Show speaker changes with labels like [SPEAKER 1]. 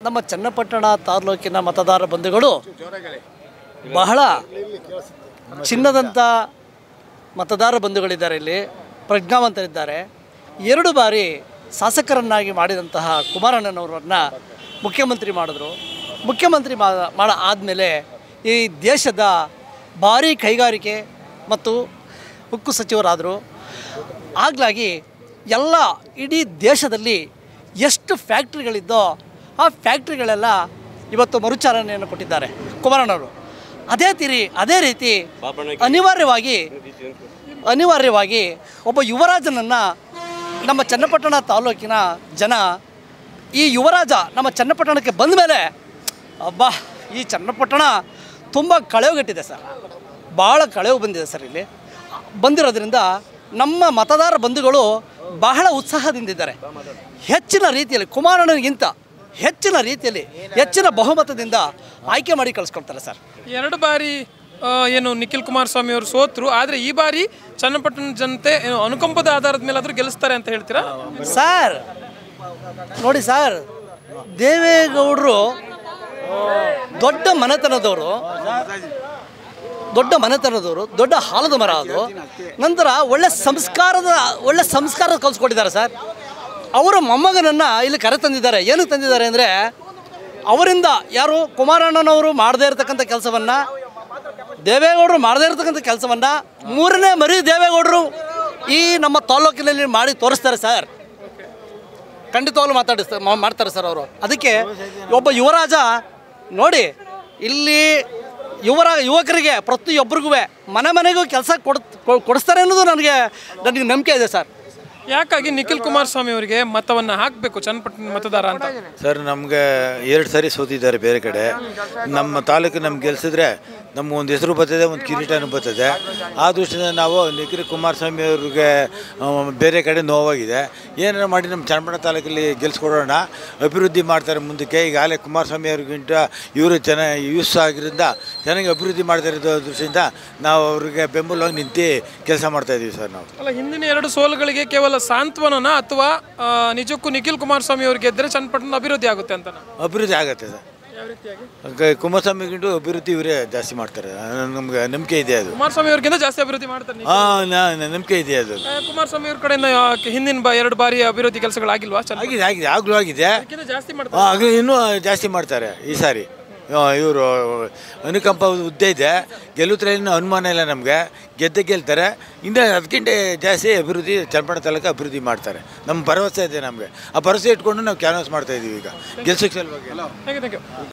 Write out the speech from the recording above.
[SPEAKER 1] ನಮ್ಮ ಚನ್ನಪಟ್ಟಣ ತಾಲೂಕಿನ ಮತದಾರ ಬಂಧುಗಳು ಬಹಳ ಚಿನ್ನದಂಥ ಮತದಾರ ಬಂಧುಗಳಿದ್ದಾರೆ ಇಲ್ಲಿ ಪ್ರಜ್ಞಾವಂತರಿದ್ದಾರೆ ಎರಡು ಬಾರಿ ಶಾಸಕರನ್ನಾಗಿ ಮಾಡಿದಂತಹ ಕುಮಾರಣ್ಣನವರನ್ನು ಮುಖ್ಯಮಂತ್ರಿ ಮಾಡಿದ್ರು ಮುಖ್ಯಮಂತ್ರಿ ಮಾ ಮಾಡ ಆದಮೇಲೆ ಈ ದೇಶದ ಭಾರೀ ಕೈಗಾರಿಕೆ ಮತ್ತು ಉಕ್ಕು ಸಚಿವರಾದರು ಆಗ್ಲಾಗಿ ಎಲ್ಲ ಇಡೀ ದೇಶದಲ್ಲಿ ಎಷ್ಟು ಫ್ಯಾಕ್ಟ್ರಿಗಳಿದ್ದೋ ಆ ಫ್ಯಾಕ್ಟ್ರಿಗಳೆಲ್ಲ ಇವತ್ತು ಮರುಚಾಲನೆಯನ್ನು ಕೊಟ್ಟಿದ್ದಾರೆ ಕುಮಾರಣ್ಣವರು ಅದೇ ತಿರಿ ಅದೇ ರೀತಿ ಅನಿವಾರ್ಯವಾಗಿ ಅನಿವಾರ್ಯವಾಗಿ ಒಬ್ಬ ಯುವರಾಜನನ್ನು ನಮ್ಮ ಚನ್ನಪಟ್ಟಣ ತಾಲೂಕಿನ ಜನ ಈ ಯುವರಾಜ ನಮ್ಮ ಚನ್ನಪಟ್ಟಣಕ್ಕೆ ಬಂದ ಮೇಲೆ ಅಬ್ಬಾ ಈ ಚನ್ನಪಟ್ಟಣ ತುಂಬ ಕಳೆವುಗಟ್ಟಿದೆ ಸರ್ ಭಾಳ ಕಳೆವು ಬಂದಿದೆ ಸರ್ ಇಲ್ಲಿ ಬಂದಿರೋದ್ರಿಂದ ನಮ್ಮ ಮತದಾರ ಬಂಧುಗಳು ಬಹಳ ಉತ್ಸಾಹದಿಂದಿದ್ದಾರೆ ಹೆಚ್ಚಿನ ರೀತಿಯಲ್ಲಿ ಕುಮಾರಣ್ಣನಿಗಿಂತ ಹೆಚ್ಚಿನ ರೀತಿಯಲ್ಲಿ ಹೆಚ್ಚಿನ ಬಹುಮತದಿಂದ ಆಯ್ಕೆ ಮಾಡಿ ಕಳಿಸ್ಕೊಳ್ತಾರೆ ಸರ್
[SPEAKER 2] ಎರಡು ಬಾರಿ ಆ, ಏನು ನಿಖಿಲ್ ಕುಮಾರಸ್ವಾಮಿ ಅವರು ಸೋತ್ರು ಆದರೆ ಈ ಬಾರಿ ಚನ್ನಪಟ್ಟಣ ಜನತೆ ಏನು ಅನುಕಂಪದ ಆಧಾರದ ಮೇಲೆ ಆದರೂ ಗೆಲ್ಲಿಸ್ತಾರೆ ಅಂತ ಹೇಳ್ತೀರಾ
[SPEAKER 1] ಸರ್ ನೋಡಿ ಸರ್ ದೇವೇಗೌಡರು ದೊಡ್ಡ ಮನೆತನದವರು ದೊಡ್ಡ ಮನೆತನದವರು ದೊಡ್ಡ ಹಾಲದ ಮರ ಅದು ನಂತರ ಒಳ್ಳೆ ಸಂಸ್ಕಾರದ ಒಳ್ಳೆ ಸಂಸ್ಕಾರ ಕಲಿಸ್ಕೊಟ್ಟಿದ್ದಾರೆ ಸರ್ ಅವರ ಮೊಮ್ಮಗನನ್ನು ಇಲ್ಲಿ ಕರೆ ತಂದಿದ್ದಾರೆ ಏನಕ್ಕೆ ತಂದಿದ್ದಾರೆ ಅಂದರೆ ಅವರಿಂದ ಯಾರು ಕುಮಾರಣ್ಣನವರು ಮಾಡದೇ ಇರತಕ್ಕಂಥ ಕೆಲಸವನ್ನು ದೇವೇಗೌಡರು ಮಾಡದೇ ಇರತಕ್ಕಂಥ ಕೆಲಸವನ್ನು ಮೂರನೇ ಮರಿ ದೇವೇಗೌಡರು ಈ ನಮ್ಮ ತಾಲೂಕಿನಲ್ಲಿ ಮಾಡಿ ತೋರಿಸ್ತಾರೆ ಸರ್ ಖಂಡಿತವಾಗ್ಲೂ ಮಾತಾಡಿಸ್ತಾರೆ ಮಾ- ಮಾಡ್ತಾರೆ ಸರ್ ಅವರು ಅದಕ್ಕೆ ಒಬ್ಬ ಯುವರಾಜ ನೋಡಿ ಇಲ್ಲಿ ಯುವರ ಯುವಕರಿಗೆ ಪ್ರತಿಯೊಬ್ಬರಿಗೂ ಮನೆ ಮನೆಗೂ ಕೆಲಸ ಕೊಡ್ ಕೊ- ಕೊಡಿಸ್ತಾರೆ ಅನ್ನೋದು ನನಗೆ ನನಗೆ ನಂಬಿಕೆ ಇದೆ ಸರ್
[SPEAKER 2] ಯಾಕಾಗಿ ನಿಖಿಲ್ ಕುಮಾರಸ್ವಾಮಿ ಅವರಿಗೆ ಮತವನ್ನು ಹಾಕಬೇಕು ಚನ್ನಪಟ್ಟಣ ಮತದಾರ ಅಂತ
[SPEAKER 3] ಸರ್ ನಮಗೆ ಎರಡು ಸಾರಿ ಸೋತಿದ್ದಾರೆ ಬೇರೆ ಕಡೆ ನಮ್ಮ ತಾಲೂಕು ನಮ್ಗೆ ಗೆಲ್ಸಿದ್ರೆ ನಮ್ಗೆ ಒಂದು ಹೆಸರು ಬರ್ತದೆ ಒಂದು ಕಿರೀಟನೂ ಬರ್ತದೆ ಆ ದೃಷ್ಟಿಯಿಂದ ನಾವು ನಿಖಿಲ್ ಕುಮಾರಸ್ವಾಮಿ ಅವ್ರಿಗೆ ಆ, ಬೇರೆ ಕಡೆ ನೋವಾಗಿದೆ ಏನಾರು ಮಾಡಿ ನಮ್ಮ ಚನ್ನಪಟ್ಟಣ ತಾಲೂಕಲ್ಲಿ ಗೆಲ್ಸ್ಕೊಡೋಣ ಅಭಿವೃದ್ಧಿ ಮಾಡ್ತಾರೆ ಮುಂದಕ್ಕೆ ಈಗಾಗಲೇ ಕುಮಾರಸ್ವಾಮಿ ಅವ್ರಿಗಿಂತ ಇವರು ಚೆನ್ನಾಗಿ ಯೂಸ್ ಆಗಿರೋದ್ರಿಂದ ಚೆನ್ನಾಗಿ ಅಭಿವೃದ್ಧಿ ಮಾಡ್ತಾ ಇರೋ ದೃಷ್ಟಿಯಿಂದ ನಾವು ಅವ್ರಿಗೆ ಬೆಂಬಲವಾಗಿ ನಿಂತು ಕೆಲಸ ಮಾಡ್ತಾಯಿದ್ದೀವಿ ಸರ್ ನಾವು
[SPEAKER 2] ಅಲ್ಲ ಹಿಂದಿನ ಎರಡು ಸೋಲುಗಳಿಗೆ ಕೇವಲ ಸಾಂತ್ವನನ ಅಥವಾ ಆ, ನಿಜಕ್ಕೂ ನಿಖಿಲ್ ಕುಮಾರಸ್ವಾಮಿ ಅವರು ಗೆದ್ದರೆ ಚನ್ನಪಟ್ಟಣ ಅಭಿವೃದ್ಧಿ ಆಗುತ್ತೆ ಅಂತ
[SPEAKER 3] ಅಭಿವೃದ್ಧಿ ಆಗುತ್ತೆ ಸರ್
[SPEAKER 2] ಯಾವ ರೀತಿಯಾಗಿ
[SPEAKER 3] ಗ- ಕುಮಾರಸ್ವಾಮಿಗಿಂತ ಅಭಿವೃದ್ಧಿ ಇವರೇ ಜಾಸ್ತಿ ಮಾಡ್ತಾರೆ ನಮ್ಗೆ ನಂಬಿಕೆ ಇದೆ ಅದು
[SPEAKER 2] ಕುಮಾರಸ್ವಾಮಿ ಅವ್ರಿಗಿಂತ ಜಾಸ್ತಿ ಅಭಿವೃದ್ಧಿ ಮಾಡ್ತಾರೆ ನೀವು.
[SPEAKER 3] ಹಾಂ ನಂಬಿಕೆ ಇದೆ ಅದು
[SPEAKER 2] ಆ, ಕುಮಾರಸ್ವಾಮಿ ಅವ್ರ ಕಡೆಯಿಂದ ಆ, ಹಿಂದಿನ ಬಾ ಎರಡು ಬಾರಿ ಅಭಿವೃದ್ಧಿ ಕೆಲಸಗಳಾಗಿಲ್ವಾ ಚನ್ನಪಟ್ಟಣ
[SPEAKER 3] ಆಗಿದೆ ಆಗಿದೆ ಆಗಲೂ ಆಗಿದೆ
[SPEAKER 2] ಅದಕ್ಕಿಂತ ಜಾಸ್ತಿ
[SPEAKER 3] ಆ,
[SPEAKER 2] ಮಾಡ್ತಾರೆ
[SPEAKER 3] ಆಗಲೂ ಇನ್ನೂ ಜಾಸ್ತಿ ಮಾಡ್ತಾರೆ ಈ ಸಾರಿ ಇವರು ಅನುಕಂಪ ಹುದ್ದೆ ಇದೆ ಗೆಲ್ಲುತ್ತಾರೆ ಇನ್ನೂ ಅನುಮಾನ ಇಲ್ಲ ನಮಗೆ ಗೆದ್ದೆ ಗೆಲ್ತಾರೆ ಇನ್ನು ಅದಕ್ಕಿಂತ ಜಾಸ್ತಿ ಅಭಿವೃದ್ಧಿ ಚನ್ನಪಟ್ಟಣ ತಾಲೂಕು ಅಭಿವೃದ್ಧಿ ಮಾಡ್ತಾರೆ ನಮ್ಮ ಭರವಸೆ ಇದೆ ನಮಗೆ ಆ ಭರವಸೆ ಇಟ್ಕೊಂಡು ನಾವು ಕ್ಯಾನ್ವಾಸ್ ಮಾಡ್ತಾ ಇದ್ದೀವಿ ಈಗ ಗೆಲ್ಸೋಕ್ಕೆ ಸಲುವಾಗಿ
[SPEAKER 2] ಥ್ಯಾಂಕ್ ಯು ಥ್ಯಾಂಕ್ ಯು